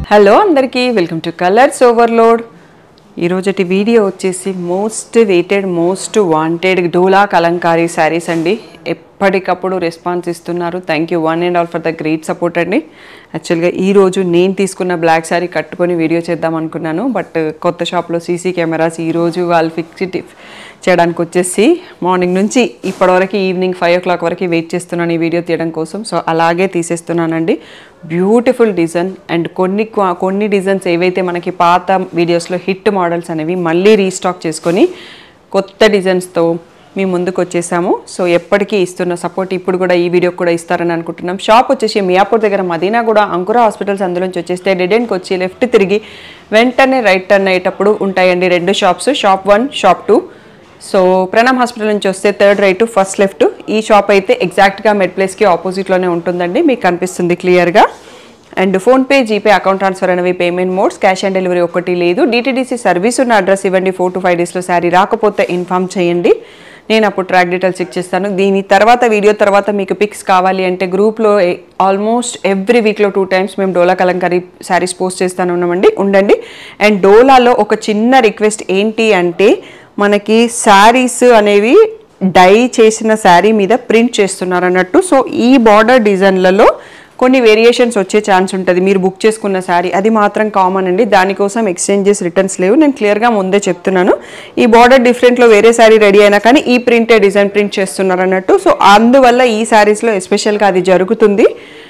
hello అందరికీ welcome to colors overload ఈరోజటి video వచ్చేసి most waited most wanted Dola kalamkari saris అండి ఎప్పటికప్పుడు రెస్పాన్స్ ఇస్తున్నారు thank you one and all for the great support అండి యాక్చువల్గా ఈరోజు నేను తీసుకున్న బ్లాక్ శారీ కట్టుకొని వీడియో చేద్దాం అనుకున్నాను బట్ కొత్త షాప్లో సీసీ కెమెరాస్ ఈరోజు వాళ్ళు ఫిక్స్ చేయడానికి వచ్చేసి మార్నింగ్ నుంచి ఇప్పటివరకు ఈవినింగ్ ఫైవ్ ఓ క్లాక్ వరకు వెయిట్ చేస్తున్నాను ఈ వీడియో తీయడం కోసం సో అలాగే తీసేస్తున్నానండి బ్యూటిఫుల్ డిజైన్ అండ్ కొన్ని క్వా- కొన్ని డిజైన్స్ ఏవైతే మనకి పాత వీడియోస్లో హిట్ మోడల్స్ అనేవి మళ్ళీ రీస్టాక్ చేసుకొని కొత్త డిజైన్స్తో మీ ముందుకు వచ్చేసాము సో ఎప్పటికీ ఇస్తున్న సపోర్ట్ ఇప్పుడు కూడా ఈ వీడియోకి కూడా ఇస్తారని అనుకుంటున్నాం షాప్ వచ్చేసి మియాపూర్ దగ్గర మదీనా కూడా అంకుర హాస్పిటల్స్ అందులోంచి వచ్చేస్తే డెడ్ ఎండ్కి వచ్చి లెఫ్ట్ తిరిగి వెంటనే రైట్ టర్న్ అయ్యేటప్పుడు ఉంటాయండి రెండు shops shop one shop two so Pranam hospital నుంచి వస్తే థర్డ్ రైట్ ఫస్ట్ లెఫ్ట్ ఈ షాప్ అయితే ఎగ్జాక్ట్గా మెడ్ ప్లేస్కి ఆపోజిట్లోనే ఉంటుందండి మీకు కనిపిస్తుంది క్లియర్గా and PhonePe GPay account transfer అనేవి payment modes cash on delivery ఒకటి లేదు డిటీడీసీ సర్వీస్ ఉన్న అడ్రస్ ఇవ్వండి ఫోర్ టు ఫైవ్ డేస్లో శారీ రాకపోతే ఇన్ఫామ్ చేయండి నేను అప్పుడు ట్రాక్ డీటెయిల్స్ చెక్ చేస్తాను దీని తర్వాత వీడియో తర్వాత మీకు పిక్స్ కావాలి అంటే గ్రూప్లో ఆల్మోస్ట్ ఎవ్రీ వీక్లో టూ టైమ్స్ మేము డోలా కలంకారీ శారీస్ పోస్ట్ చేస్తాను ఉన్నామండి ఉండండి అండ్ డోలాలో ఒక చిన్న రిక్వెస్ట్ ఏంటి అంటే మనకి శారీస్ అనేవి డై చేసిన శారీ మీద ప్రింట్ చేస్తున్నారు అన్నట్టు సో ఈ బార్డర్ డిజైన్లలో కొన్ని వేరియేషన్స్ వచ్చే ఛాన్స్ ఉంటుంది మీరు బుక్ చేసుకున్న శారీ అది మాత్రం కామన్ అండి దానికోసం ఎక్స్చేంజెస్ రిటర్న్స్ లేవు నేను క్లియర్గా ముందే చెప్తున్నాను ఈ బార్డర్ డిఫరెంట్లో వేరే శారీ రెడీ అయినా కానీ ఈ ప్రింటే డిజైన్ ప్రింట్ చేస్తున్నారు అన్నట్టు సో అందువల్ల ఈ శారీస్లో ఎస్పెషల్గా అది జరుగుతుంది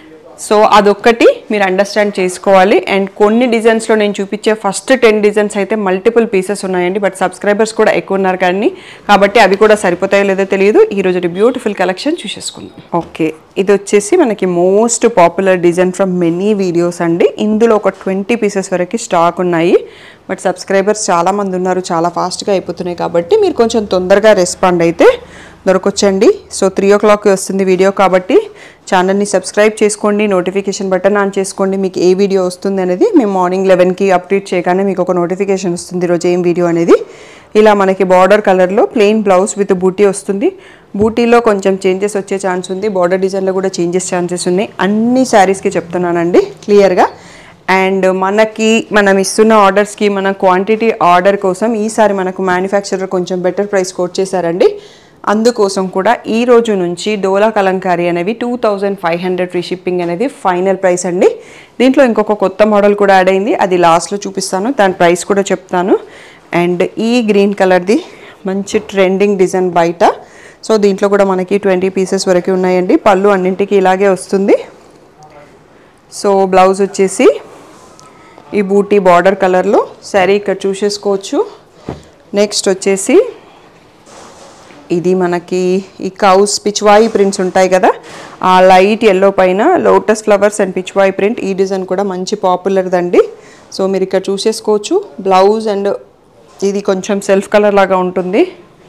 సో అదొక్కటి మీరు అండర్స్టాండ్ చేసుకోవాలి అండ్ కొన్ని డిజైన్స్లో నేను చూపించే ఫస్ట్ టెన్ డిజైన్స్ అయితే మల్టిపుల్ పీసెస్ ఉన్నాయండి బట్ సబ్స్క్రైబర్స్ కూడా ఎక్కువ ఉన్నారు కానీ కాబట్టి అవి కూడా సరిపోతాయో లేదో తెలియదు ఈ రోజు బ్యూటిఫుల్ కలెక్షన్ చూసేసుకుందాం ఓకే ఇది వచ్చేసి మనకి most popular design from many videos అండి ఇందులో ఒక ట్వంటీ పీసెస్ వరకు స్టాక్ ఉన్నాయి బట్ సబ్స్క్రైబర్స్ చాలామంది ఉన్నారు చాలా ఫాస్ట్గా అయిపోతున్నాయి కాబట్టి మీరు కొంచెం తొందరగా రెస్పాండ్ అయితే దొరకొచ్చండి సో త్రీ ఓ క్లాక్కి వస్తుంది వీడియో కాబట్టి ఛానల్ని సబ్స్క్రైబ్ చేసుకోండి నోటిఫికేషన్ బటన్ ఆన్ చేసుకోండి మీకు ఏ వీడియో వస్తుంది అనేది మేము మార్నింగ్ లెవెన్కి అప్డేట్ చేయగానే మీకు ఒక నోటిఫికేషన్ వస్తుంది ఈరోజు ఏం వీడియో అనేది ఇలా మనకి బార్డర్ కలర్లో ప్లెయిన్ బ్లౌజ్ విత్ బూటీ వస్తుంది బూటీలో కొంచెం చేంజెస్ వచ్చే ఛాన్స్ ఉంది బార్డర్ డిజైన్లో కూడా చేంజెస్ ఛాన్సెస్ ఉన్నాయి అన్ని శారీస్కి చెప్తున్నానండి క్లియర్గా అండ్ మనకి మనం ఇస్తున్న ఆర్డర్స్కి మన క్వాంటిటీ ఆర్డర్ కోసం ఈసారి మనకు మ్యానుఫ్యాక్చరర్ కొంచెం బెటర్ ప్రైస్ కోట్ చేశారండి అందుకోసం కూడా ఈ రోజు నుంచి డోలా కలంకారీ అనేవి two thousand five hundred free shipping అనేది ఫైనల్ ప్రైస్ అండి దీంట్లో ఇంకొక కొత్త మోడల్ కూడా యాడ్ అయింది అది లాస్ట్లో చూపిస్తాను దాని ప్రైస్ కూడా చెప్తాను అండ్ ఈ గ్రీన్ కలర్ది మంచి ట్రెండింగ్ డిజైన్ బయట సో దీంట్లో కూడా మనకి ట్వంటీ పీసెస్ వరకు ఉన్నాయండి పళ్ళు అన్నింటికి ఇలాగే వస్తుంది సో బ్లౌజ్ వచ్చేసి ఈ బూటీ బార్డర్ కలర్లో శారీ ఇక్కడ చూసేసుకోవచ్చు నెక్స్ట్ వచ్చేసి ఇది మనకి ఈ కౌస్ పిచ్వాయి ప్రింట్స్ ఉంటాయి కదా ఆ లైట్ ఎల్లో పైన lotus flowers and pichwai print ఈ డిజైన్ కూడా మంచి పాపులర్దండి సో మీరు ఇక్కడ చూసేసుకోవచ్చు బ్లౌజ్ అండ్ ఇది కొంచెం సెల్ఫ్ కలర్ లాగా ఉంటుంది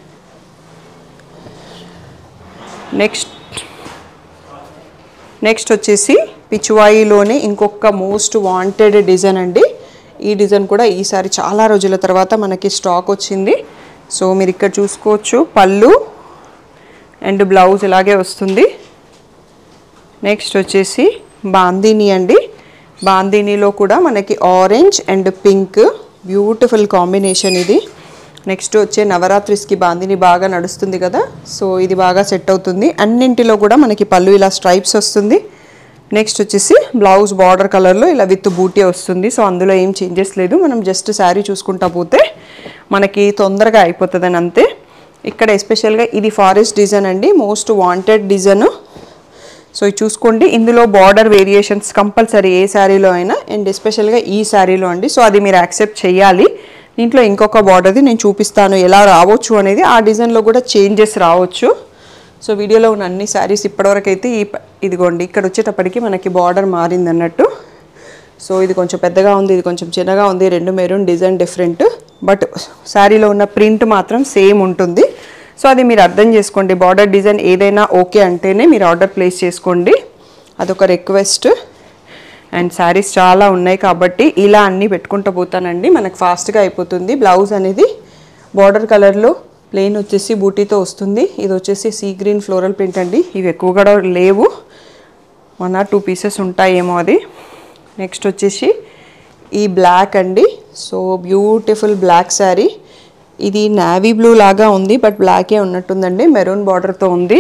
నెక్స్ట్ నెక్స్ట్ వచ్చేసి పిచ్వాయిలోనే ఇంకొక మోస్ట్ వాంటెడ్ డిజైన్ అండి ఈ డిజైన్ కూడా ఈసారి చాలా రోజుల తర్వాత మనకి స్టాక్ వచ్చింది సో మీరు ఇక్కడ చూసుకోవచ్చు పళ్ళు అండ్ బ్లౌజ్ ఇలాగే వస్తుంది నెక్స్ట్ వచ్చేసి బాందిని అండి బాందినీలో కూడా మనకి orange and pink beautiful combination ఇది నెక్స్ట్ వచ్చే నవరాత్రిస్కి బాందిని బాగా నడుస్తుంది కదా సో ఇది బాగా సెట్ అవుతుంది అన్నింటిలో కూడా మనకి పళ్ళు ఇలా స్ట్రైప్స్ వస్తుంది నెక్స్ట్ వచ్చేసి బ్లౌజ్ బార్డర్ కలర్లో ఇలా విత్ బూటీ వస్తుంది సో అందులో ఏం చేంజెస్ లేదు మనం జస్ట్ శారీ చూసుకుంటా పోతే మనకి తొందరగా అయిపోతుందని అంతే ఇక్కడ ఎస్పెషల్గా ఇది ఫారెస్ట్ డిజైన్ అండి మోస్ట్ వాంటెడ్ డిజైన్ సో ఇది చూసుకోండి ఇందులో బార్డర్ వేరియేషన్స్ కంపల్సరీ ఏ శారీలో అయినా అండ్ ఎస్పెషల్గా ఈ శారీలో అండి సో అది మీరు యాక్సెప్ట్ చేయాలి దీంట్లో ఇంకొక బార్డర్ది నేను చూపిస్తాను ఎలా రావచ్చు అనేది ఆ డిజైన్లో కూడా చేంజెస్ రావచ్చు సో వీడియోలో ఉన్న అన్ని శారీస్ ఇప్పటివరకు అయితే ఈ ప- ఇదిగోండి ఇక్కడ వచ్చేటప్పటికి మనకి బార్డర్ మారింది అన్నట్టు సో ఇది కొంచెం పెద్దగా ఉంది ఇది కొంచెం చిన్నగా ఉంది రెండు మెరూన్ డిజైన్ డిఫరెంట్ బట్ శారీలో ఉన్న ప్రింట్ మాత్రం సేమ్ ఉంటుంది సో అది మీరు అర్థం చేసుకోండి బార్డర్ డిజైన్ ఏదైనా ఓకే అంటేనే మీరు ఆర్డర్ ప్లేస్ చేసుకోండి అదొక రిక్వెస్ట్ అండ్ శారీస్ చాలా ఉన్నాయి కాబట్టి ఇలా అన్నీ పెట్టుకుంటూ పోతానండి మనకు ఫాస్ట్గా అయిపోతుంది బ్లౌజ్ అనేది బార్డర్ కలర్లో ప్లెయిన్ వచ్చేసి బూటీతో వస్తుంది ఇది వచ్చేసి సీ గ్రీన్ ఫ్లోరల్ ప్రింట్ అండి ఇవి ఎక్కువ కూడా లేవు వన్ ఆర్ టూ పీసెస్ ఉంటాయేమో అది నెక్స్ట్ వచ్చేసి ఈ బ్లాక్ అండి సో బ్యూటిఫుల్ బ్లాక్ శారీ ఇది నావీ బ్లూ లాగా ఉంది బట్ బ్లాకే ఉన్నట్టుందండి మెరూన్ బార్డర్తో ఉంది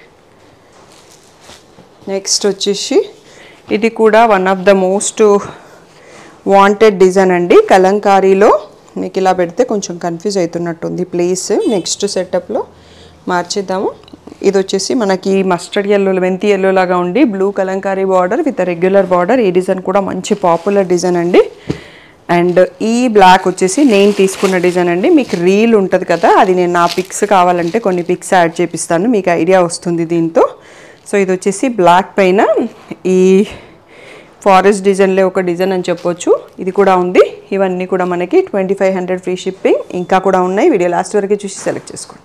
నెక్స్ట్ వచ్చేసి ఇది కూడా one of the most wanted design అండి కలంకారీలో మీకు ఇలా పెడితే కొంచెం కన్ఫ్యూజ్ అవుతున్నట్టుంది ప్లేస్ నెక్స్ట్ సెటప్లో మార్చేద్దాము ఇది వచ్చేసి మనకి మస్టర్డ్ ఎల్లో మెంతి ఎల్లో లాగా ఉండి blue kalamkari border with regular border ఈ డిజైన్ కూడా మంచి పాపులర్ డిజైన్ అండి అండ్ ఈ బ్లాక్ వచ్చేసి నేను తీసుకున్న డిజైన్ అండి మీకు రీల్ ఉంటుంది కదా అది నేను నా పిక్స్ కావాలంటే కొన్ని పిక్స్ యాడ్ చేపిస్తాను మీకు ఐడియా వస్తుంది దీంతో సో ఇది వచ్చేసి బ్లాక్ పైన ఈ ఫారెస్ట్ డిజైన్లో ఒక డిజైన్ అని చెప్పొచ్చు ఇది కూడా ఉంది ఇవన్నీ కూడా మనకి twenty five hundred free shipping ఇంకా కూడా ఉన్నాయి వీడియో లాస్ట్ వరకు చూసి సెలెక్ట్ చేసుకోండి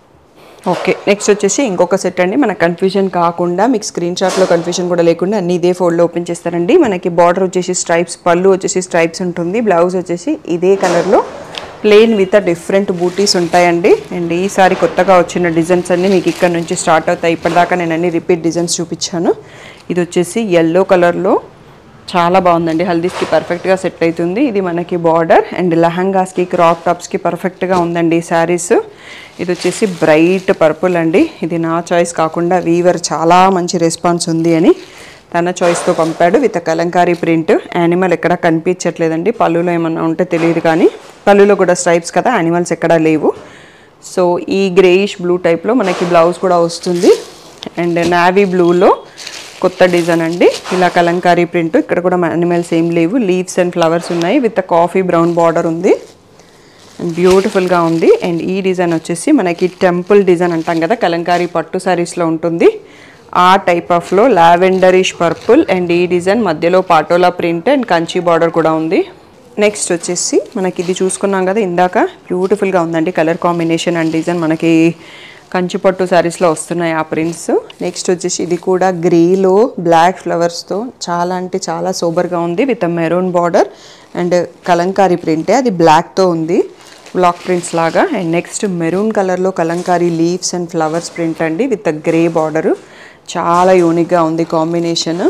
ఓకే నెక్స్ట్ వచ్చేసి ఇంకొక సెట్ అండి మనకు కన్ఫ్యూజన్ కాకుండా మీకు స్క్రీన్ షాట్లో కన్ఫ్యూజన్ కూడా లేకుండా అన్ని ఇదే ఫోల్డ్లో ఓపెన్ చేస్తారండి మనకి బార్డర్ వచ్చేసి స్ట్రైప్స్ పళ్ళు వచ్చేసి స్ట్రైప్స్ ఉంటుంది బ్లౌజ్ వచ్చేసి ఇదే కలర్లో ప్లెయిన్ విత్ డిఫరెంట్ బూటీస్ ఉంటాయండి అండ్ ఈసారి కొత్తగా వచ్చిన డిజైన్స్ అన్ని మీకు ఇక్కడ నుంచి స్టార్ట్ అవుతాయి ఇప్పటిదాకా నేను అన్ని రిపీట్ డిజైన్స్ చూపించాను ఇది వచ్చేసి ఎల్లో కలర్లో చాలా బాగుందండి హల్దీస్కి పర్ఫెక్ట్గా సెట్ అవుతుంది ఇది మనకి బార్డర్ అండ్ లెహంగాస్కి క్రాప్ టాప్స్కి పర్ఫెక్ట్గా ఉందండి ఈ శారీస్ ఇది వచ్చేసి బ్రైట్ పర్పుల్ అండి ఇది నా చాయిస్ కాకుండా వీవర్ చాలా మంచి రెస్పాన్స్ ఉంది అని తన చాయిస్తో పంపాడు విత్ కలంకారీ ప్రింట్ యానిమల్ ఎక్కడ కనిపించట్లేదండి పళ్ళులో ఏమన్నా ఉంటే తెలియదు కానీ పళ్ళులో కూడా స్ట్రైప్స్ కదా యానిమల్స్ ఎక్కడా లేవు సో ఈ గ్రేయిష్ బ్లూ టైప్లో మనకి బ్లౌజ్ కూడా వస్తుంది అండ్ నావీ బ్లూలో కొత్త డిజైన్ అండి ఇలా కలంకారీ ప్రింట్ ఇక్కడ కూడా యానిమల్స్ ఏం లేవు లీవ్స్ అండ్ ఫ్లవర్స్ ఉన్నాయి విత్ కాఫీ బ్రౌన్ బార్డర్ ఉంది అండ్ బ్యూటిఫుల్గా ఉంది అండ్ ఈ డిజైన్ వచ్చేసి మనకి టెంపుల్ డిజైన్ అంటాం కదా కలంకారీ పట్టు సారీస్లో ఉంటుంది ఆ టైప్ ఆఫ్లో లావెండరిష్ పర్పుల్ అండ్ ఈ డిజైన్ మధ్యలో patola print and Kanchi border కూడా ఉంది నెక్స్ట్ వచ్చేసి మనకి ఇది చూసుకున్నాం కదా ఇందాక బ్యూటిఫుల్గా ఉందండి కలర్ కాంబినేషన్ అండ్ డిజైన్ మనకి కంచి పట్టు శారీస్లో వస్తున్నాయి ఆ ప్రింట్స్ నెక్స్ట్ వచ్చేసి ఇది కూడా గ్రేలో బ్లాక్ ఫ్లవర్స్తో చాలా అంటే చాలా సూపర్గా ఉంది with maroon border and kalamkari ప్రింటే అది బ్లాక్తో ఉంది బ్లాక్ ప్రింట్స్ లాగా అండ్ నెక్స్ట్ మెరూన్ కలర్లో kalamkari leaves and flowers print అండి విత్ గ్రే బార్డరు చాలా యూనిక్గా ఉంది కాంబినేషన్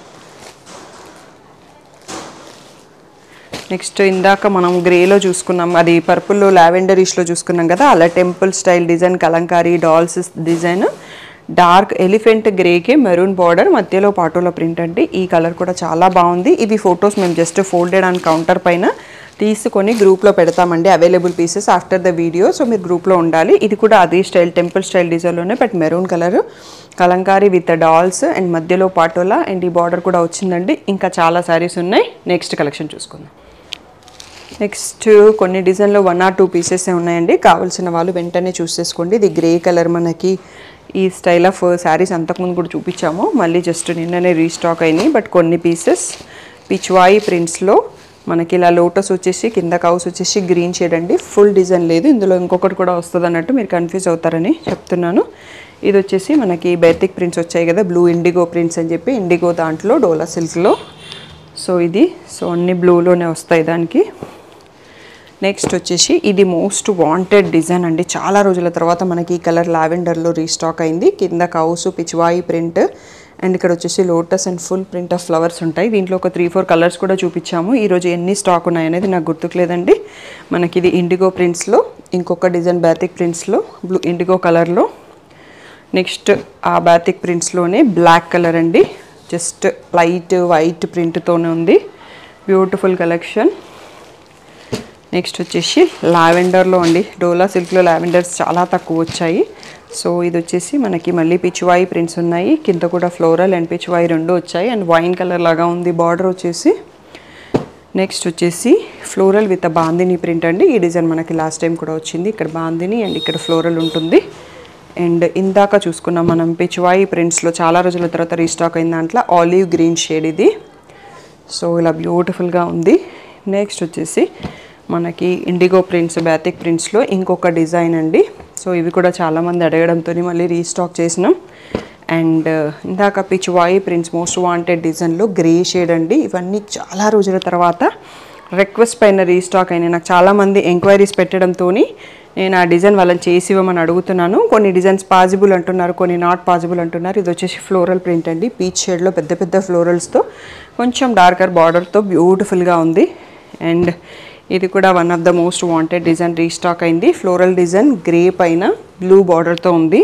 నెక్స్ట్ ఇందాక మనం గ్రేలో చూసుకున్నాం అది పర్పుల్లో లావెండరిష్లో చూసుకున్నాం కదా అలా temple style design kalamkari dolls design dark elephant గ్రేకి మెరూన్ బార్డర్ మధ్యలో పాటోలో ప్రింట్ అండి ఈ కలర్ కూడా చాలా బాగుంది ఇవి ఫొటోస్ మేము జస్ట్ ఫోల్డెడ్ అండ్ కౌంటర్ పైన తీసుకొని గ్రూప్లో పెడతామండి available pieces after the video so మీరు గ్రూప్లో ఉండాలి ఇది కూడా అదే స్టైల్ టెంపుల్ స్టైల్ డిజైన్లోనే but maroon colour kalamkari with dolls and మధ్యలో పాటోలా అండ్ ఈ బార్డర్ కూడా వచ్చిందండి ఇంకా చాలా శారీస్ ఉన్నాయి నెక్స్ట్ కలెక్షన్ చూసుకుందాం నెక్స్ట్ కొన్ని డిజైన్లో వన్ ఆర్ టూ పీసెస్ ఉన్నాయండి కావాల్సిన వాళ్ళు వెంటనే చూస్ చేసుకోండి ఇది గ్రే కలర్ మనకి ఈ స్టైల్ ఆఫ్ శారీస్ అంతకుముందు కూడా చూపించాము మళ్ళీ జస్ట్ నిన్ననే రీస్టాక్ అయినాయి బట్ కొన్ని పీసెస్ పిచ్వాయి ప్రింట్స్లో మనకి ఇలా లోటస్ వచ్చేసి కింద కౌస్ వచ్చేసి గ్రీన్ షేడ్ అండి ఫుల్ డిజైన్ లేదు ఇందులో ఇంకొకటి కూడా వస్తుంది అన్నట్టు మీరు కన్ఫ్యూజ్ అవుతారని చెప్తున్నాను ఇది వచ్చేసి మనకి బేతిక్ ప్రింట్స్ వచ్చాయి కదా బ్లూ ఇండిగో ప్రింట్స్ అని చెప్పి ఇండిగో దాంట్లో డోలా సిల్క్లో సో ఇది సో అన్ని బ్లూలోనే వస్తాయి దానికి నెక్స్ట్ వచ్చేసి ఇది మోస్ట్ వాంటెడ్ డిజైన్ అండి చాలా రోజుల తర్వాత మనకి ఈ కలర్ లావెండర్లో రీస్టాక్ అయింది కింద కౌసు పిచ్వాయి ప్రింట్ అండ్ ఇక్కడ వచ్చేసి lotus and full print of flowers ఉంటాయి దీంట్లో ఒక త్రీ ఫోర్ కలర్స్ కూడా చూపించాము ఈరోజు ఎన్ని స్టాక్ ఉన్నాయనేది నాకు గుర్తుకులేదండి మనకి ఇది ఇండిగో ప్రింట్స్లో ఇంకొక డిజైన్ బ్యాతిక్ ప్రింట్స్లో బ్లూ ఇండిగో కలర్లో నెక్స్ట్ ఆ బ్యాతిక్ ప్రింట్స్లోనే బ్లాక్ కలర్ అండి జస్ట్ లైట్ వైట్ ప్రింట్తోనే ఉంది బ్యూటిఫుల్ కలెక్షన్ నెక్స్ట్ వచ్చేసి లావెండర్లో అండి డోలా సిల్క్లో లావెండర్స్ చాలా తక్కువ వచ్చాయి సో ఇది వచ్చేసి మనకి మళ్ళీ పిచ్చివాయి ప్రింట్స్ ఉన్నాయి కింద కూడా ఫ్లోరల్ అండ్ పిచ్చివాయి రెండు వచ్చాయి అండ్ వైన్ కలర్ లాగా ఉంది బార్డర్ వచ్చేసి నెక్స్ట్ వచ్చేసి ఫ్లోరల్ విత్ బాందిని ప్రింట్ అండి ఈ డిజైన్ మనకి లాస్ట్ టైం కూడా వచ్చింది ఇక్కడ బాందిని అండ్ ఇక్కడ ఫ్లోరల్ ఉంటుంది అండ్ ఇందాక చూసుకున్నాం మనం పిచ్చివాయి ప్రింట్స్లో చాలా రోజుల తర్వాత రీస్టాక్ అయిన దాంట్లో ఆలివ్ గ్రీన్ షేడ్ ఇది సో ఇలా బ్యూటిఫుల్గా ఉంది నెక్స్ట్ వచ్చేసి మనకి ఇండిగో ప్రింట్స్ బ్యాతిక్ ప్రింట్స్లో ఇంకొక డిజైన్ అండి సో ఇవి కూడా చాలామంది అడగడంతో మళ్ళీ రీస్టాక్ చేసినాం అండ్ ఇందాక పిచ్వాయి ప్రింట్స్ మోస్ట్ వాంటెడ్ డిజైన్లో గ్రే షేడ్ అండి ఇవన్నీ చాలా రోజుల తర్వాత రిక్వెస్ట్ పైన రీస్టాక్ అయినాయి నాకు చాలామంది ఎంక్వైరీస్ పెట్టడంతో నేను ఆ డిజైన్ వాళ్ళని చేసి ఇవ్వమని అడుగుతున్నాను కొన్ని డిజైన్స్ పాసిబుల్ అంటున్నారు కొన్ని నాట్ పాసిబుల్ అంటున్నారు ఇది వచ్చేసి ఫ్లోరల్ ప్రింట్ అండి పీచ్ షేడ్లో పెద్ద పెద్ద ఫ్లోరల్స్తో కొంచెం డార్కర్ బార్డర్తో బ్యూటిఫుల్గా ఉంది అండ్ ఇది కూడా one of the most wanted design restock అయింది ఫ్లోరల్ డిజైన్ గ్రే పైన బ్లూ బార్డర్తో ఉంది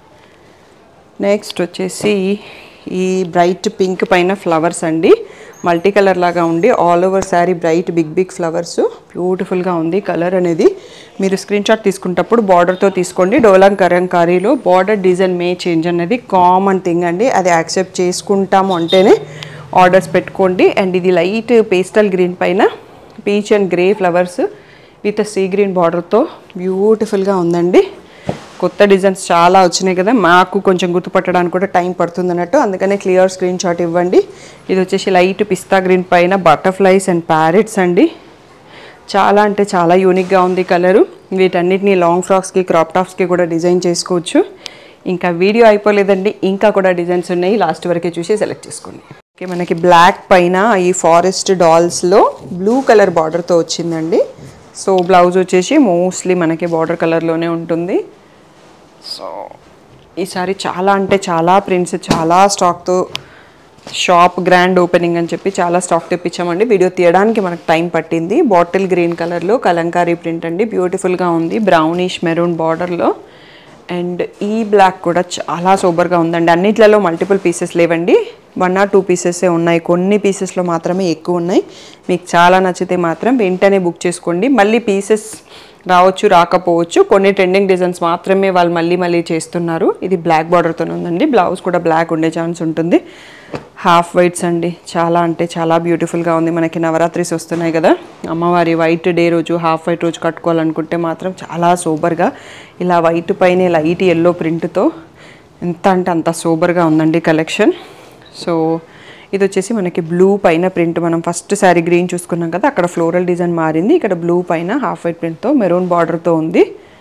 నెక్స్ట్ వచ్చేసి ఈ బ్రైట్ పింక్ పైన ఫ్లవర్స్ అండి మల్టీ కలర్ లాగా ఉండి all over sari bright big big flowers బ్యూటిఫుల్గా ఉంది కలర్ అనేది మీరు స్క్రీన్ షాట్ తీసుకునేటప్పుడు బార్డర్తో తీసుకోండి డోలాం కరంకారీలో బార్డర్ డిజైన్ మే చేంజ్ అనేది కామన్ థింగ్ అండి అది యాక్సెప్ట్ చేసుకుంటాము అంటేనే ఆర్డర్స్ పెట్టుకోండి అండ్ ఇది లైట్ పేస్టల్ గ్రీన్ పైన peach and grey flowers with sea green బార్డర్తో బ్యూటిఫుల్గా ఉందండి కొత్త డిజైన్స్ చాలా వచ్చినాయి కదా మాకు కొంచెం గుర్తుపట్టడానికి కూడా టైం పడుతుంది అన్నట్టు అందుకనే క్లియర్ స్క్రీన్ షాట్ ఇవ్వండి ఇది వచ్చేసి లైట్ పిస్తా గ్రీన్ పైన బటర్ఫ్లైస్ అండ్ ప్యారెట్స్ అండి చాలా అంటే చాలా యూనిక్గా ఉంది కలరు వీటన్నిటిని లాంగ్ ఫ్రాక్స్కి క్రాప్ టాప్స్కి కూడా డిజైన్ చేసుకోవచ్చు ఇంకా వీడియో అయిపోలేదండి ఇంకా కూడా డిజైన్స్ ఉన్నాయి లాస్ట్ వరకే చూసి సెలెక్ట్ చేసుకోండి ఓకే మనకి బ్లాక్ పైన ఈ ఫారెస్ట్ డాల్స్లో బ్లూ కలర్ బార్డర్తో వచ్చిందండి సో బ్లౌజ్ వచ్చేసి మోస్ట్లీ మనకి బార్డర్ కలర్లోనే ఉంటుంది సో ఈసారి చాలా అంటే చాలా ప్రింట్స్ చాలా స్టాక్తో షాప్ గ్రాండ్ ఓపెనింగ్ అని చెప్పి చాలా స్టాక్ తెప్పించామండి వీడియో తీయడానికి మనకు టైం పట్టింది బాటిల్ గ్రీన్ కలర్లో కలంకారీ ప్రింట్ అండి బ్యూటిఫుల్గా ఉంది బ్రౌనిష్ మెరూన్ బార్డర్లో అండ్ ఈ బ్లాక్ కూడా చాలా సూపర్గా ఉందండి అన్నిట్లలో మల్టిపుల్ పీసెస్ లేవండి వన్ ఆర్ టూ పీసెసే ఉన్నాయి కొన్ని పీసెస్లో మాత్రమే ఎక్కువ ఉన్నాయి మీకు చాలా నచ్చితే మాత్రం వెంటనే బుక్ చేసుకోండి మళ్ళీ పీసెస్ రావచ్చు రాకపోవచ్చు కొన్ని ట్రెండింగ్ డిజైన్స్ మాత్రమే వాళ్ళు మళ్ళీ మళ్ళీ చేస్తున్నారు ఇది బ్లాక్ బార్డర్తో ఉందండి బ్లౌజ్ కూడా బ్లాక్ ఉండే ఛాన్స్ ఉంటుంది హాఫ్ వైట్స్ అండి చాలా అంటే చాలా బ్యూటిఫుల్గా ఉంది మనకి నవరాత్రిస్ వస్తున్నాయి కదా అమ్మవారి వైట్ డే రోజు హాఫ్ వైట్ రోజు కట్టుకోవాలనుకుంటే మాత్రం చాలా సూపర్గా ఇలా వైట్ పైన లైట్ ఎల్లో ప్రింట్తో ఎంత అంటే అంత సూపర్గా ఉందండి కలెక్షన్ సో ఇది వచ్చేసి మనకి బ్లూ పైన ప్రింట్ మనం ఫస్ట్ శారీ గ్రీన్ చూసుకున్నాం కదా అక్కడ ఫ్లోరల్ డిజైన్ మారింది ఇక్కడ బ్లూ పైన హాఫ్ వైట్ ప్రింట్తో మెరూన్ బార్డర్తో ఉంది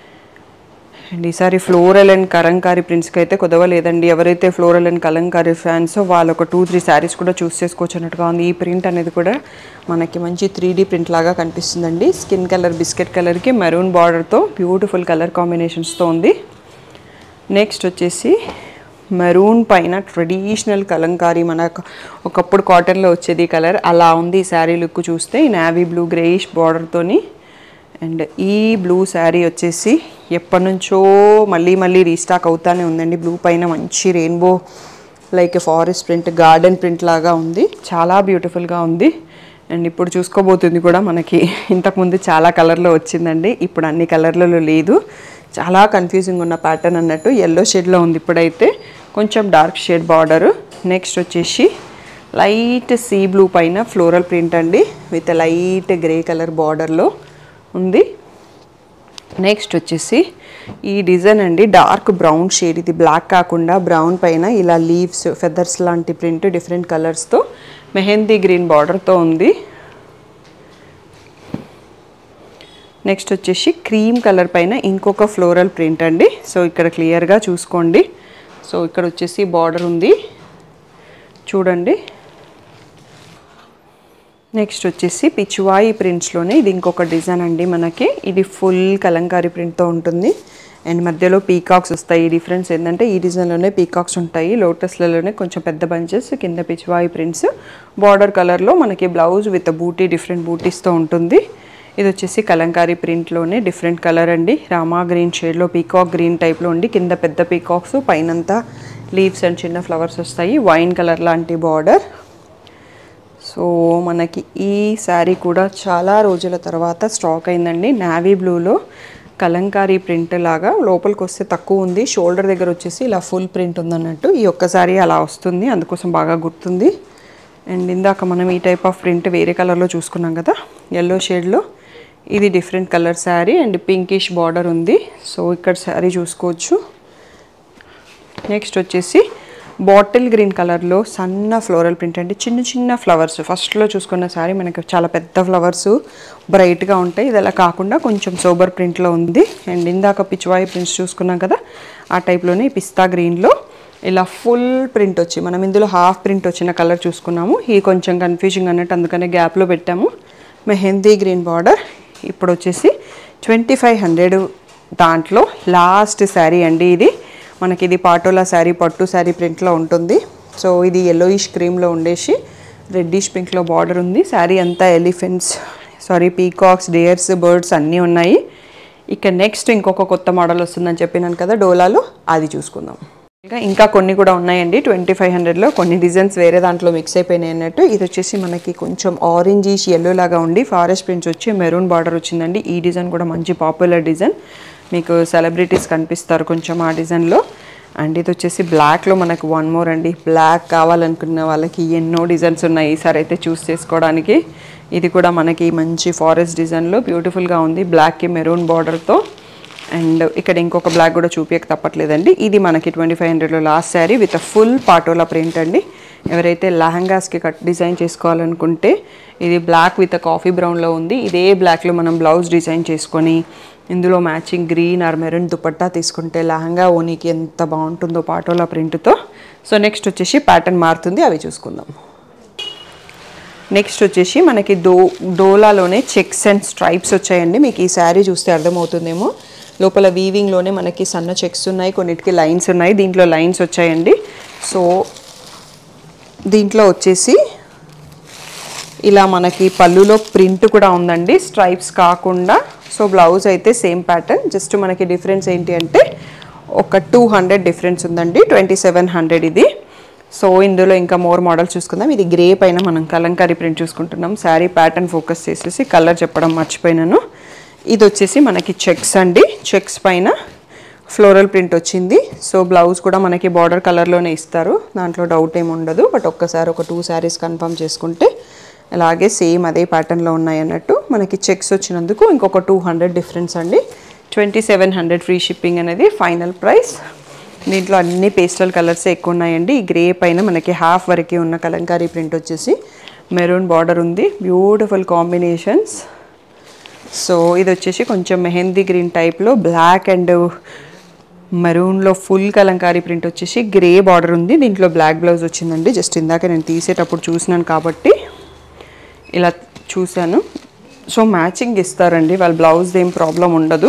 అండ్ ఈసారి ఫ్లోరల్ అండ్ కలంకారీ ప్రింట్స్కి అయితే కుదవలేదండి ఎవరైతే ఫ్లోరల్ అండ్ కలంకారీ ఫ్యాన్స్ వాళ్ళు ఒక టూ త్రీ శారీస్ కూడా చూస్ చేసుకోవచ్చు అన్నట్టుగా ఉంది ఈ ప్రింట్ అనేది కూడా మనకి మంచి త్రీ డీ ప్రింట్ లాగా కనిపిస్తుందండి స్కిన్ కలర్ బిస్కెట్ కలర్కి మెరూన్ బార్డర్తో బ్యూటిఫుల్ కలర్ కాంబినేషన్స్తో ఉంది నెక్స్ట్ వచ్చేసి మెరూన్ పైన ట్రెడిషనల్ కలంకారీ మనకు ఒకప్పుడు కాటన్లో వచ్చేది కలర్ అలా ఉంది ఈ శారీ లుక్ చూస్తే నావీ బ్లూ గ్రేయిష్ బార్డర్తోని అండ్ ఈ బ్లూ శారీ వచ్చేసి ఎప్పటి నుంచో మళ్ళీ మళ్ళీ రీస్టాక్ అవుతానే ఉందండి బ్లూ పైన మంచి rainbow like forest print garden print లాగా ఉంది చాలా బ్యూటిఫుల్గా ఉంది అండ్ ఇప్పుడు చూసుకోబోతుంది కూడా మనకి ఇంతకుముందు చాలా కలర్లో వచ్చిందండి ఇప్పుడు అన్ని కలర్లలో లేదు చాలా కన్ఫ్యూజింగ్ ఉన్న ప్యాటర్న్ అన్నట్టు ఎల్లో షేడ్లో ఉంది ఇప్పుడైతే కొంచెం డార్క్ షేడ్ బార్డరు నెక్స్ట్ వచ్చేసి లైట్ సీ బ్లూ పైన ఫ్లోరల్ ప్రింట్ అండి విత్ లైట్ గ్రే కలర్ బార్డర్లో ఉంది నెక్స్ట్ వచ్చేసి ఈ డిజైన్ అండి డార్క్ బ్రౌన్ షేడ్ ఇది బ్లాక్ కాకుండా బ్రౌన్ పైన ఇలా లీవ్స్ ఫెదర్స్ లాంటి ప్రింట్ డిఫరెంట్ కలర్స్తో మెహందీ గ్రీన్ బార్డర్తో ఉంది నెక్స్ట్ వచ్చేసి క్రీమ్ కలర్ పైన ఇంకొక ఫ్లోరల్ ప్రింట్ అండి సో ఇక్కడ క్లియర్గా చూసుకోండి సో ఇక్కడ వచ్చేసి బార్డర్ ఉంది చూడండి నెక్స్ట్ వచ్చేసి పిచ్వాయి ప్రింట్స్లోనే ఇది ఇంకొక డిజైన్ అండి మనకి ఇది ఫుల్ కలంకారీ ప్రింట్తో ఉంటుంది అండ్ మధ్యలో పీకాక్స్ వస్తాయి ఈ డిఫరెన్స్ ఏంటంటే ఈ డిజైన్లోనే పీకాక్స్ ఉంటాయి లోటస్లలోనే కొంచెం పెద్ద బంచెస్ కింద పిచ్వాయి ప్రింట్స్ బార్డర్ కలర్లో మనకి బ్లౌజ్ విత్ బూటీ డిఫరెంట్ బూటీస్తో ఉంటుంది ఇది వచ్చేసి కలంకారీ ప్రింట్లోనే డిఫరెంట్ కలర్ అండి రామా గ్రీన్ షేడ్లో పీకాక్ గ్రీన్ టైప్లో ఉండి కింద పెద్ద పీకాక్స్ పైనంతా లీవ్స్ అండ్ చిన్న ఫ్లవర్స్ వస్తాయి వైన్ కలర్ లాంటి బార్డర్ సో మనకి ఈ శారీ కూడా చాలా రోజుల తర్వాత స్టాక్ అయిందండి నావీ బ్లూలో కలంకారీ ప్రింట్ లాగా లోపలికి వస్తే తక్కువ ఉంది షోల్డర్ దగ్గర వచ్చేసి ఇలా ఫుల్ ప్రింట్ ఉందన్నట్టు ఈ ఒక్క శారీ అలా వస్తుంది అందుకోసం బాగా గుర్తుంది అండ్ ఇందాక మనం ఈ టైప్ ఆఫ్ ప్రింట్ వేరే కలర్లో చూసుకున్నాం కదా ఎల్లో షేడ్లో ఇది different colour sari and pinkish border ఉంది సో ఇక్కడ శారీ చూసుకోవచ్చు నెక్స్ట్ వచ్చేసి బాటిల్ గ్రీన్ కలర్లో సన్న ఫ్లోరల్ ప్రింట్ అంటే చిన్న చిన్న ఫ్లవర్స్ ఫస్ట్లో చూసుకున్న సారీ మనకి చాలా పెద్ద ఫ్లవర్స్ బ్రైట్గా ఉంటాయి ఇది అలా కాకుండా కొంచెం సోబర్ ప్రింట్లో ఉంది అండ్ ఇందాక పిచ్వాయి ప్రింట్స్ చూసుకున్నాం కదా ఆ టైప్లోనే పిస్తా గ్రీన్లో ఇలా ఫుల్ ప్రింట్ వచ్చి మనం ఇందులో హాఫ్ ప్రింట్ వచ్చిన కలర్ చూసుకున్నాము ఈ కొంచెం కన్ఫ్యూజింగ్ అన్నట్టు అందుకనే గ్యాప్లో పెట్టాము మెహందీ గ్రీన్ బార్డర్ ఇప్పుడు వచ్చేసి ట్వంటీ ఫైవ్ హండ్రెడ్ దాంట్లో లాస్ట్ శారీ అండి ఇది మనకి ఇది పాటోలా శారీ పట్టు శారీ ప్రింట్లో ఉంటుంది సో ఇది ఎల్లోయిష్ క్రీమ్లో ఉండేసి రెడ్డిష్ పింక్లో బార్డర్ ఉంది శారీ అంతా elephants sorry peacocks deers birds అన్నీ ఉన్నాయి ఇక నెక్స్ట్ ఇంకొక కొత్త మోడల్ వస్తుందని చెప్పినాను కదా డోలాలో అది చూసుకుందాం ఇంకా ఇంకా కొన్ని కూడా ఉన్నాయండి ట్వంటీ ఫైవ్ హండ్రెడ్లో కొన్ని డిజైన్స్ వేరే దాంట్లో మిక్స్ అయిపోయినాయి అన్నట్టు ఇది వచ్చేసి మనకి కొంచెం ఆరెంజిష్ ఎల్లో లాగా ఉండి ఫారెస్ట్ ప్రింట్స్ వచ్చి మెరూన్ బార్డర్ వచ్చిందండి ఈ డిజైన్ కూడా మంచి పాపులర్ డిజైన్ మీకు సెలబ్రిటీస్ కనిపిస్తారు కొంచెం ఆ డిజైన్లో అండ్ ఇది వచ్చేసి బ్లాక్లో మనకు వన్ మోర్ అండి బ్లాక్ కావాలనుకున్న వాళ్ళకి ఎన్నో డిజైన్స్ ఉన్నాయి ఈసారి అయితే చూస్ చేసుకోవడానికి ఇది కూడా మనకి మంచి ఫారెస్ట్ డిజైన్లో బ్యూటిఫుల్గా ఉంది బ్లాక్కి మెరూన్ బార్డర్తో అండ్ ఇక్కడ ఇంకొక బ్లాక్ కూడా చూపించక తప్పట్లేదండి ఇది మనకి ట్వంటీ ఫైవ్ హండ్రెడ్లో last sari with full patola print అండి ఎవరైతే లెహంగాస్కి కట్ డిజైన్ చేసుకోవాలనుకుంటే ఇది బ్లాక్ విత్ కాఫీ బ్రౌన్లో ఉంది ఇదే బ్లాక్లో మనం బ్లౌజ్ డిజైన్ చేసుకొని ఇందులో matching green or maroon dupatta తీసుకుంటే లెహంగా ఓనీకి ఎంత బాగుంటుందో పాటోలా ప్రింట్తో సో నెక్స్ట్ వచ్చేసి ప్యాటర్న్ మారుతుంది అవి చూసుకుందాం నెక్స్ట్ వచ్చేసి మనకి డో డోలాలోనే చెక్స్ అండ్ స్ట్రైప్స్ వచ్చాయండి మీకు ఈ శారీ చూస్తే అర్థమవుతుందేమో లోపల వీవింగ్లోనే మనకి సన్న చెక్స్ ఉన్నాయి కొన్నిటికి లైన్స్ ఉన్నాయి దీంట్లో లైన్స్ వచ్చాయండి సో దీంట్లో వచ్చేసి ఇలా మనకి పళ్ళులో ప్రింట్ కూడా ఉందండి స్ట్రైప్స్ కాకుండా సో బ్లౌజ్ అయితే సేమ్ ప్యాటర్న్ జస్ట్ మనకి డిఫరెన్స్ ఏంటి అంటే ఒక టూ హండ్రెడ్ డిఫరెన్స్ ఉందండి ట్వంటీ సెవెన్ హండ్రెడ్ ఇది సో ఇందులో ఇంకా మోర్ మోడల్ చూసుకుందాం ఇది గ్రే పైన మనం కలంకారీ ప్రింట్ చూసుకుంటున్నాం శారీ ప్యాటర్న్ ఫోకస్ చేసేసి కలర్ చెప్పడం మర్చిపోయినాను ఇది వచ్చేసి మనకి చెక్స్ అండి చెక్స్ పైన ఫ్లోరల్ ప్రింట్ వచ్చింది సో బ్లౌజ్ కూడా మనకి బార్డర్ కలర్లోనే ఇస్తారు దాంట్లో డౌట్ ఏమి ఉండదు బట్ ఒక్కసారి ఒక టూ శారీస్ కన్ఫర్మ్ చేసుకుంటే అలాగే సేమ్ అదే ప్యాటర్న్లో ఉన్నాయి అన్నట్టు మనకి చెక్స్ వచ్చినందుకు ఇంకొక టూ హండ్రెడ్ డిఫరెన్స్ అండి twenty seven hundred free shipping అనేది ఫైనల్ ప్రైస్ దీంట్లో అన్ని పేస్టల్ కలర్స్ ఎక్కువ ఉన్నాయండి ఈ గ్రే పైన మనకి హాఫ్ వరకే ఉన్న కలంకారీ ప్రింట్ వచ్చేసి మెరూన్ బార్డర్ ఉంది బ్యూటిఫుల్ కాంబినేషన్స్ సో ఇది వచ్చేసి కొంచెం మెహందీ గ్రీన్ టైప్లో బ్లాక్ అండ్ మరూన్లో ఫుల్ కలంకారీ ప్రింట్ వచ్చేసి గ్రే బార్డర్ ఉంది దీంట్లో బ్లాక్ బ్లౌజ్ వచ్చిందండి జస్ట్ ఇందాక నేను తీసేటప్పుడు చూసినాను కాబట్టి ఇలా చూశాను సో మ్యాచింగ్ ఇస్తారండి వాళ్ళ బ్లౌజ్ ఏం ప్రాబ్లం ఉండదు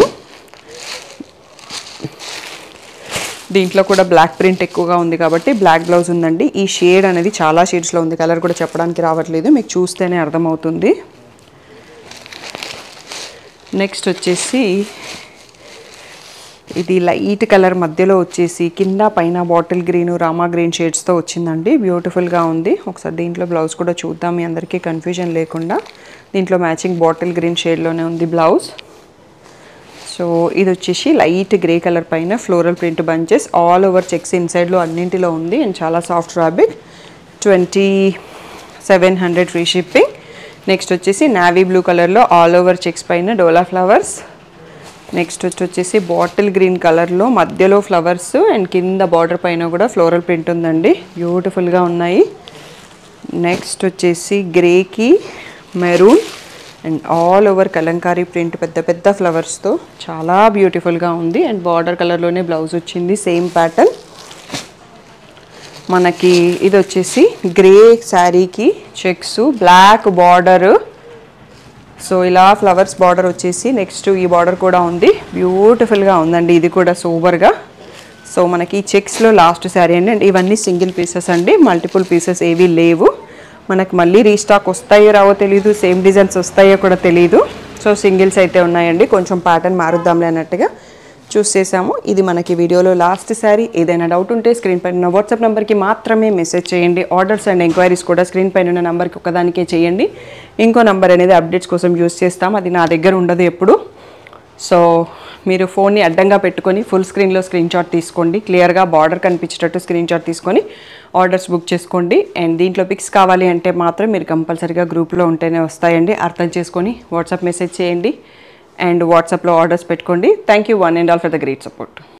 దీంట్లో కూడా బ్లాక్ ప్రింట్ ఎక్కువగా ఉంది కాబట్టి బ్లాక్ బ్లౌజ్ ఉందండి ఈ షేడ్ అనేది చాలా షేడ్స్లో ఉంది కలర్ కూడా చెప్పడానికి రావట్లేదు మీకు చూస్తేనే అర్థమవుతుంది నెక్స్ట్ వచ్చేసి ఇది లైట్ కలర్ మధ్యలో వచ్చేసి కింద పైన బాటిల్ గ్రీన్ రామా గ్రీన్ షేడ్స్తో వచ్చిందండి బ్యూటిఫుల్గా ఉంది ఒకసారి దీంట్లో బ్లౌజ్ కూడా చూద్దాం మీ అందరికీ కన్ఫ్యూజన్ లేకుండా దీంట్లో మ్యాచింగ్ బాటిల్ గ్రీన్ షేడ్లోనే ఉంది బ్లౌజ్ సో ఇది వచ్చేసి లైట్ గ్రే కలర్ పైన floral print bunches all over checks ఇన్సైడ్లో అన్నింటిలో ఉంది అండ్ చాలా soft fabric twenty seven hundred free shipping next వచ్చేసి నావీ బ్లూ కలర్లో ఆల్ ఓవర్ చెక్స్ పైన డోలా ఫ్లవర్స్ నెక్స్ట్ వచ్చి వచ్చేసి బాటిల్ గ్రీన్ కలర్లో మధ్యలో ఫ్లవర్స్ అండ్ కింద బార్డర్ పైన కూడా ఫ్లోరల్ ప్రింట్ ఉందండి బ్యూటిఫుల్గా ఉన్నాయి నెక్స్ట్ వచ్చేసి గ్రేకి maroon and all over kalamkari print పెద్ద పెద్ద ఫ్లవర్స్తో చాలా బ్యూటిఫుల్గా ఉంది అండ్ బార్డర్ కలర్లోనే బ్లౌజ్ వచ్చింది సేమ్ ప్యాటర్న్ మనకి ఇది వచ్చేసి గ్రే శారీకి చెక్స్ బ్లాక్ బార్డర్ సో ఇలా ఫ్లవర్స్ బార్డర్ వచ్చేసి నెక్స్ట్ ఈ బార్డర్ కూడా ఉంది బ్యూటిఫుల్గా ఉందండి ఇది కూడా సూపర్గా సో మనకి చెక్స్లో లాస్ట్ శారీ అండి అండ్ ఇవన్నీ సింగిల్ పీసెస్ అండి మల్టిపుల్ పీసెస్ ఏవి లేవు మనకు మళ్ళీ రీస్టాక్ వస్తాయో రావో తెలియదు సేమ్ డిజైన్స్ వస్తాయో కూడా తెలియదు సో సింగిల్స్ అయితే ఉన్నాయండి కొంచెం ప్యాటర్న్ మారుద్దాంలే అన్నట్టుగా చూస్ చేసాము ఇది మనకి వీడియోలో లాస్ట్ శారీ ఏదైనా డౌట్ ఉంటే స్క్రీన్ పైన ఉన్న వాట్సాప్ నెంబర్కి మాత్రమే మెసేజ్ చేయండి ఆర్డర్స్ అండ్ ఎంక్వైరీస్ కూడా స్క్రీన్ పైన ఉన్న నెంబర్కి ఒకదానికే చేయండి ఇంకో నెంబర్ అనేది అప్డేట్స్ కోసం యూస్ చేస్తాం అది నా దగ్గర ఉండదు ఎప్పుడు సో మీరు ఫోన్ని అడ్డంగా పెట్టుకొని ఫుల్ స్క్రీన్లో స్క్రీన్ షాట్ తీసుకోండి క్లియర్గా బార్డర్ కనిపించేటట్టు స్క్రీన్ షాట్ తీసుకొని ఆర్డర్స్ బుక్ చేసుకోండి అండ్ దీంట్లో పిక్స్ కావాలి అంటే మాత్రం మీరు కంపల్సరీగా గ్రూప్లో ఉంటేనే వస్తాయండి అర్థం చేసుకొని వాట్సాప్ మెసేజ్ చేయండి అండ్ వాట్సాప్లో ఆర్డర్స్ పెట్టుకోండి thank you one and all for the great support